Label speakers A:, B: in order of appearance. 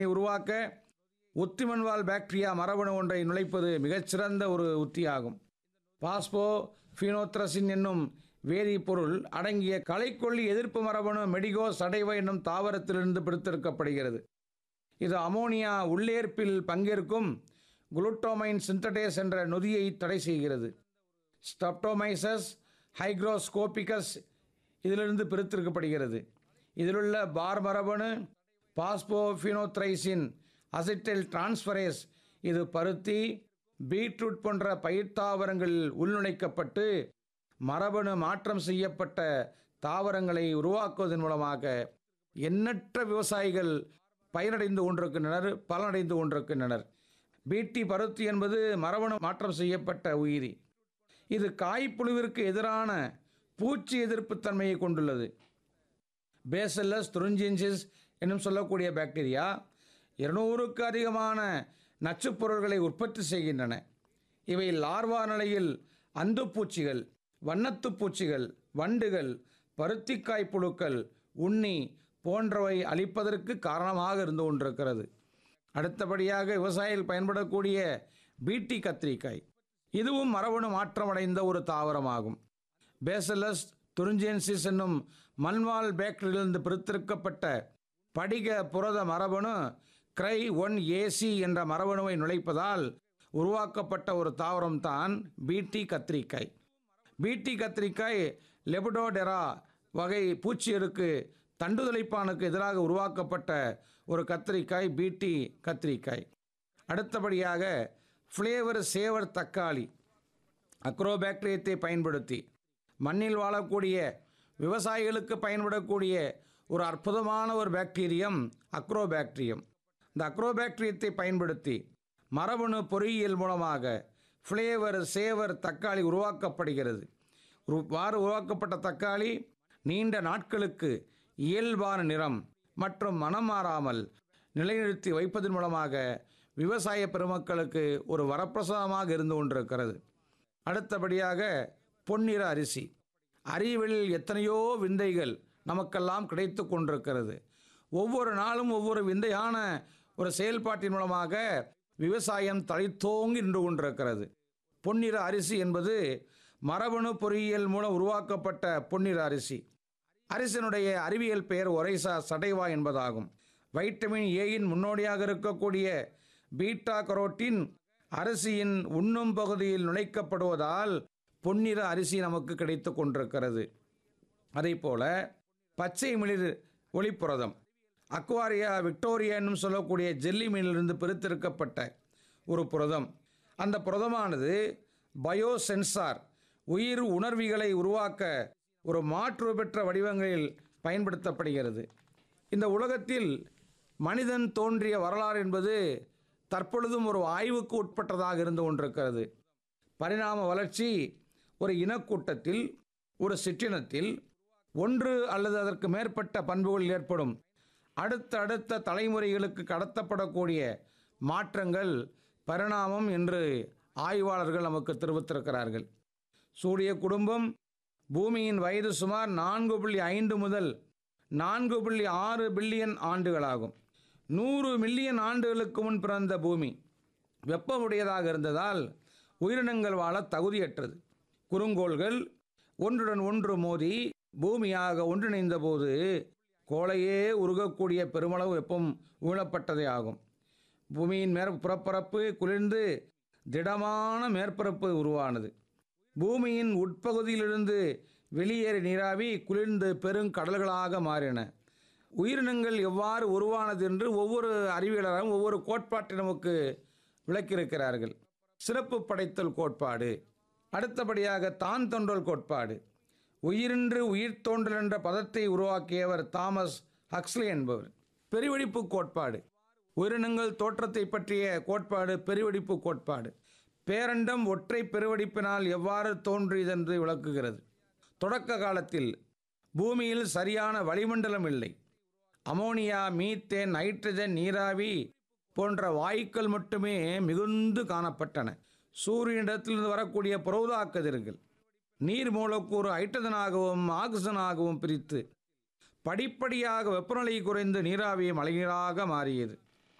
A: உருவாக்க ஒத்திமண்வால் பாக்டீரியா மரபணு ஒன்றை நுழைப்பது மிகச்சிறந்த ஒரு உத்தியாகும் பாஸ்போ ஃபீனோத்ரசின் என்னும் வேதிப்பொருள் அடங்கிய களைக்கொல்லி எதிர்ப்பு மரபணு மெடிகோ சடைவ என்னும் தாவரத்திலிருந்து பிரித்தெடுக்கப்படுகிறது இது அமோனியா உள்ளேற்பில் பங்கேற்கும் குளுட்டோமைன் சிந்தடேஸ் என்ற நொதியை தடை செய்கிறது ஸ்டப்டோமைசஸ் ஹைக்ரோஸ்கோபிகஸ் இதிலிருந்து பிரித்தெடுக்கப்படுகிறது இதிலுள்ள பார் மரபணு பாஸ்போஃபினோத்ரைசின் அசிட்டைல் டிரான்ஸ்ஃபரேஸ் இது பருத்தி பீட்ரூட் போன்ற பயிர் தாவரங்களில் உள்நுழைக்கப்பட்டு மரபணு மாற்றம் செய்யப்பட்ட தாவரங்களை உருவாக்குவதன் மூலமாக எண்ணற்ற விவசாயிகள் பயனடைந்து கொண்டிருக்கின்றனர் பலனடைந்து கொண்டிருக்கின்றனர் பீட்டி பருத்தி என்பது மரபணு மாற்றம் செய்யப்பட்ட உயிரி இது காய்ப்புழுவிற்கு எதிரான பூச்சி எதிர்ப்பு தன்மையை கொண்டுள்ளது பேசல்லஸ் துருஞ்சின்சிஸ் என்னும் சொல்லக்கூடிய பாக்டீரியா இருநூறுக்கு அதிகமான நச்சுப் பொருள்களை உற்பத்தி செய்கின்றன இவை லார்வா நிலையில் அந்துப்பூச்சிகள் வண்ணத்துப் பூச்சிகள் வண்டுகள் பருத்திக்காய் புழுக்கள் உண்ணி போன்றவை அழிப்பதற்கு காரணமாக இருந்து கொண்டிருக்கிறது அடுத்தபடியாக விவசாயிகள் பயன்படக்கூடிய பீட்டி கத்திரிக்காய் இதுவும் மரபணு மாற்றமடைந்த ஒரு தாவரமாகும் பேசலஸ் துரிஞ்சென்சிஸ் என்னும் மண்வால் பேக்டரியிலிருந்து பிரித்தெடுக்கப்பட்ட படிக புரத மரபணு கிரை ஒன் ஏசி என்ற மரபணுவை நுழைப்பதால் உருவாக்கப்பட்ட ஒரு தாவரம் தான் பீட்டி கத்திரிக்காய் பீட்டி கத்திரிக்காய் லெபடோடெரா வகை பூச்சியருக்கு தண்டுதலைப்பானுக்கு எதிராக உருவாக்கப்பட்ட ஒரு கத்திரிக்காய் பீட்டி கத்திரிக்காய் அடுத்தபடியாக ஃப்ளேவர் சேவர் தக்காளி அக்ரோபாக்டீரியத்தை பயன்படுத்தி மண்ணில் வாழக்கூடிய விவசாயிகளுக்கு பயன்படக்கூடிய ஒரு அற்புதமான ஒரு பாக்டீரியம் அக்ரோபாக்டீரியம் இந்த அக்ரோபாக்டீரியத்தை பயன்படுத்தி மரபணு பொறியியல் மூலமாக ஃப்ளேவர் சேவர் தக்காளி உருவாக்கப்படுகிறது இவ்வாறு உருவாக்கப்பட்ட தக்காளி நீண்ட நாட்களுக்கு இயல்பான நிறம் மற்றும் மனம் மாறாமல் நிலைநிறுத்தி வைப்பதன் மூலமாக விவசாய பெருமக்களுக்கு ஒரு வரப்பிரசாதமாக இருந்து கொண்டிருக்கிறது அடுத்தபடியாக பொன்னிற அரிசி அறிவியலில் எத்தனையோ விந்தைகள் நமக்கெல்லாம் கிடைத்து கொண்டிருக்கிறது ஒவ்வொரு நாளும் ஒவ்வொரு விந்தையான ஒரு செயல்பாட்டின் மூலமாக விவசாயம் தழைத்தோங்கி நின்று கொண்டிருக்கிறது பொன்னிற அரிசி என்பது மரபணு பொறியியல் மூலம் உருவாக்கப்பட்ட பொன்னிற அரிசி அரிசியினுடைய அறிவியல் பெயர் ஒரைசா சடைவா என்பதாகும் வைட்டமின் ஏயின் முன்னோடியாக இருக்கக்கூடிய பீட்டா கரோட்டின் அரிசியின் உண்ணும் பகுதியில் நுழைக்கப்படுவதால் பொன்னிற அரிசி நமக்கு கிடைத்து கொண்டிருக்கிறது அதே போல பச்சை மிளிர் ஒளிப்புரதம் அக்வாரியா விக்டோரியா என்னும் சொல்லக்கூடிய ஜெல்லி மீனிலிருந்து பிரித்தெடுக்கப்பட்ட ஒரு புரதம் அந்த புரதமானது பயோ சென்சார் உயிர் உணர்விகளை உருவாக்க ஒரு மாற்று பெற்ற வடிவங்களில் பயன்படுத்தப்படுகிறது இந்த உலகத்தில் மனிதன் தோன்றிய வரலாறு என்பது தற்பொழுதும் ஒரு ஆய்வுக்கு உட்பட்டதாக இருந்து கொண்டிருக்கிறது பரிணாம வளர்ச்சி ஒரு இனக்கூட்டத்தில் ஒரு சிற்றினத்தில் ஒன்று அல்லது அதற்கு மேற்பட்ட பண்புகள் ஏற்படும் அடுத்த அடுத்த தலைமுறைகளுக்கு கடத்தப்படக்கூடிய மாற்றங்கள் பரிணாமம் என்று ஆய்வாளர்கள் நமக்கு தெரிவித்திருக்கிறார்கள் சூரிய குடும்பம் பூமியின் வயது சுமார் நான்கு புள்ளி ஐந்து முதல் நான்கு புள்ளி ஆறு பில்லியன் ஆண்டுகளாகும் நூறு மில்லியன் ஆண்டுகளுக்கு முன் பிறந்த பூமி வெப்பமுடையதாக இருந்ததால் உயிரினங்கள் வாழ தகுதியற்றது குறுங்கோள்கள் ஒன்றுடன் ஒன்று மோதி பூமியாக ஒன்றிணைந்த போது கோளையே உருகக்கூடிய பெருமளவு வெப்பம் ஊழப்பட்டதே ஆகும் பூமியின் மேற் புறப்பரப்பு குளிர்ந்து திடமான மேற்பரப்பு உருவானது பூமியின் உட்பகுதியிலிருந்து வெளியேறி நீராவி குளிர்ந்து பெருங்கடல்களாக மாறின உயிரினங்கள் எவ்வாறு உருவானது என்று ஒவ்வொரு அறிவியலரும் ஒவ்வொரு கோட்பாட்டை நமக்கு விளக்கியிருக்கிறார்கள் சிறப்பு படைத்தல் கோட்பாடு அடுத்தபடியாக தான் தோன்றல் கோட்பாடு உயிரின்று உயிர் தோன்றல் என்ற பதத்தை உருவாக்கியவர் தாமஸ் ஹக்ஸ்லி என்பவர் பெருவெடிப்பு கோட்பாடு உயிரினங்கள் தோற்றத்தை பற்றிய கோட்பாடு பெருவெடிப்பு கோட்பாடு பேரண்டம் ஒற்றை பெருவெடிப்பினால் எவ்வாறு தோன்றியதென்று விளக்குகிறது தொடக்க காலத்தில் பூமியில் சரியான வளிமண்டலம் இல்லை அமோனியா மீத்தேன் நைட்ரஜன் நீராவி போன்ற வாயுக்கள் மட்டுமே மிகுந்து காணப்பட்டன சூரியனிடத்திலிருந்து வரக்கூடிய புரோதா கதிர்கள் நீர் மூலக்கூறு ஹைட்ரஜனாகவும் ஆக்சிஜனாகவும் பிரித்து படிப்படியாக வெப்பநிலை குறைந்து நீராவி மழைநீராக மாறியது